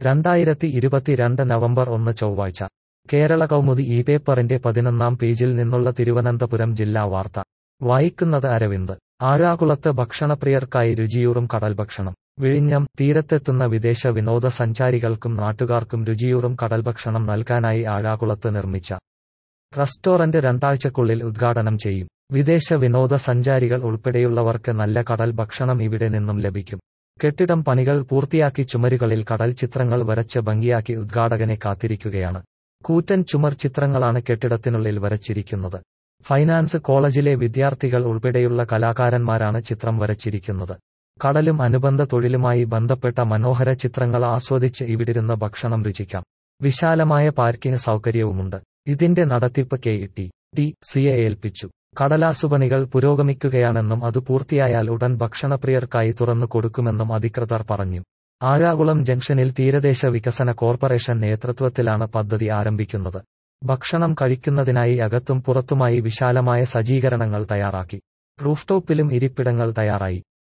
രണ്ടായിരത്തി ഇരുപത്തിരണ്ട് നവംബർ ഒന്ന് ചൊവ്വാഴ്ച കേരള കൗമുദി ഈ പേപ്പറിന്റെ പതിനൊന്നാം പേജിൽ നിന്നുള്ള തിരുവനന്തപുരം ജില്ലാ വാർത്ത വായിക്കുന്നത് അരവിന്ദ് ആഴാകുളത്ത് ഭക്ഷണപ്രിയർക്കായി രുചിയൂറും കടൽ ഭക്ഷണം വിഴിഞ്ഞം തീരത്തെത്തുന്ന വിദേശ വിനോദസഞ്ചാരികൾക്കും നാട്ടുകാർക്കും രുചിയൂറും കടൽഭക്ഷണം നൽകാനായി ആഴാകുളത്ത് നിർമ്മിച്ച റെസ്റ്റോറന്റ് രണ്ടാഴ്ചക്കുള്ളിൽ ഉദ്ഘാടനം ചെയ്യും വിദേശ വിനോദസഞ്ചാരികൾ ഉൾപ്പെടെയുള്ളവർക്ക് നല്ല കടൽ ഭക്ഷണം ഇവിടെ നിന്നും ലഭിക്കും കെട്ടിടം പണികൾ പൂർത്തിയാക്കി ചുമരുകളിൽ കടൽ ചിത്രങ്ങൾ വരച്ച് ഭംഗിയാക്കി ഉദ്ഘാടകനെ കാത്തിരിക്കുകയാണ് കൂറ്റൻ ചുമർ ചിത്രങ്ങളാണ് കെട്ടിടത്തിനുള്ളിൽ വരച്ചിരിക്കുന്നത് ഫൈനാൻസ് കോളേജിലെ വിദ്യാർത്ഥികൾ ഉൾപ്പെടെയുള്ള കലാകാരന്മാരാണ് ചിത്രം വരച്ചിരിക്കുന്നത് കടലും അനുബന്ധ തൊഴിലുമായി ബന്ധപ്പെട്ട മനോഹര ചിത്രങ്ങൾ ആസ്വദിച്ച് ഇവിടിരുന്ന് ഭക്ഷണം രുചിക്കാം വിശാലമായ പാർക്കിംഗ് സൗകര്യവുമുണ്ട് ഇതിന്റെ നടത്തിപ്പ് കെ ടി ടി സിയെ ഏൽപ്പിച്ചു കടലാസുപണികൾ പുരോഗമിക്കുകയാണെന്നും അത് പൂർത്തിയായാൽ ഉടൻ ഭക്ഷണപ്രിയർക്കായി തുറന്നു കൊടുക്കുമെന്നും അധികൃതർ പറഞ്ഞു ആഴാകുളം ജംഗ്ഷനിൽ തീരദേശ വികസന കോർപ്പറേഷൻ നേതൃത്വത്തിലാണ് പദ്ധതി ആരംഭിക്കുന്നത് ഭക്ഷണം കഴിക്കുന്നതിനായി അകത്തും പുറത്തുമായി വിശാലമായ സജ്ജീകരണങ്ങൾ തയ്യാറാക്കി റൂഫ്ടോപ്പിലും ഇരിപ്പിടങ്ങൾ തയ്യാറായി